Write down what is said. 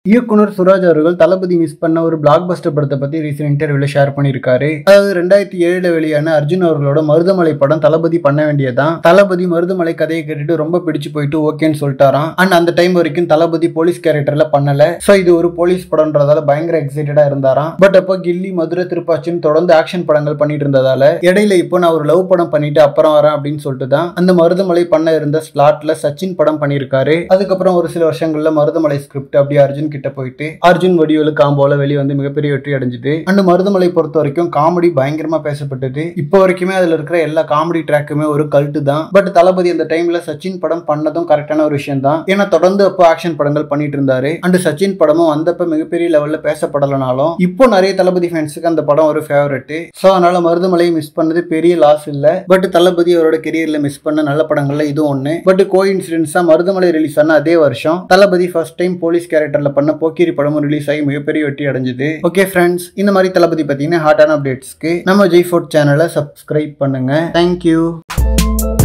இயக்குனர் சுராஜ் அவர்கள் தளபதி மிஸ் பண்ண ஒரு பிளாக் பஸ்டர் படத்தை பத்தி ரீசெண்ட் இன்டர்வியூல ஷேர் பண்ணியிருக்காரு அதாவது ரெண்டாயிரத்தி ஏழுல வெளியான அர்ஜுன் அவர்களோட மருதமலை படம் தளபதி பண்ண வேண்டியதான் தளபதி மருதமலை கதையை கேட்டுட்டு ரொம்ப பிடிச்சு போயிட்டு ஓகேன்னு சொல்லிட்டாராம் அண்ட் அந்த டைம் வரைக்கும் தளபதி போலீஸ் கேரக்டர்ல பண்ணல சோ இது ஒரு போலீஸ் படம்ன்றதால பயங்கர எக்ஸைட்டடா இருந்தாராம் பட் அப்போ கில்லி மதுரை திருப்பாச்சின்னு தொடர்ந்து ஆக்ஷன் படங்கள் பண்ணிட்டு இருந்ததால இடையில இப்போ நான் ஒரு லவ் படம் பண்ணிட்டு அப்புறம் வரேன் அப்படின்னு சொல்லிட்டு தான் அந்த மருதமலை பண்ண இருந்த ஸ்லாட்ல சச்சின் படம் பண்ணியிருக்காரு அதுக்கப்புறம் ஒரு சில வருஷங்கள்ல மருதமலை ஸ்கிரிப்ட் அப்படியே அர்ஜுன் கிட்ட போயிட்டு அர்ஜுன் வடிவேலு காம்போல வெளியே வந்து மிகப்பெரிய வெற்றி அடைஞ்சது அண்ட் மருதமலை பொறுத்த வரைக்கும் காமெடி பயங்கரமா பேசப்பட்டது இப்போ வரைக்குமே அதுல இருக்கிற எல்லா காமெடி ட்ராக்குமே ஒரு கல்ட்டு தான் பட் தளபதி அந்த டைம்ல சச்சின் படம் பண்ணதும் கரெக்டான ஒரு விஷயம் தான் ஏன்னா தொடர்ந்து அப்போ ஆக்ஷன் படங்கள் பண்ணிட்டு இருந்தாரு அண்ட் சச்சின் படமும் வந்தப்ப மிகப்பெரிய லெவல்ல பேசப்படலனாலும் இப்போ நிறைய தளபதி ஃபேன்ஸுக்கு அந்த படம் ஒரு ஃபேவரட் ஸோ அதனால மருதமலையை மிஸ் பண்ணது பெரிய லாஸ் இல்ல பட் தளபதி அவரோட கெரியர்ல மிஸ் பண்ண நல்ல படங்கள்ல இதுவும் ஒண்ணு பட் கோ இன்சிடென்ட்ஸா மருதமலை ரிலீஸ் ஆன அதே வருஷம் தளபதி ஃபர்ஸ்ட் டைம் போலீஸ் கேரக்டர்ல பண்ண போக்கிரி படமும் ரிலீஸ் ஆகி மிகப்பெரிய வெற்றி அடைஞ்சது ஓகே ஃப்ரெண்ட்ஸ் இந்த மாதிரி தளபதி பார்த்தீங்கன்னா ஹாட்டான அப்டேட்ஸ்க்கு நம்ம ஜெய் ஃபோர்ட் சேனலை சப்ஸ்கிரைப் பண்ணுங்க தேங்க்யூ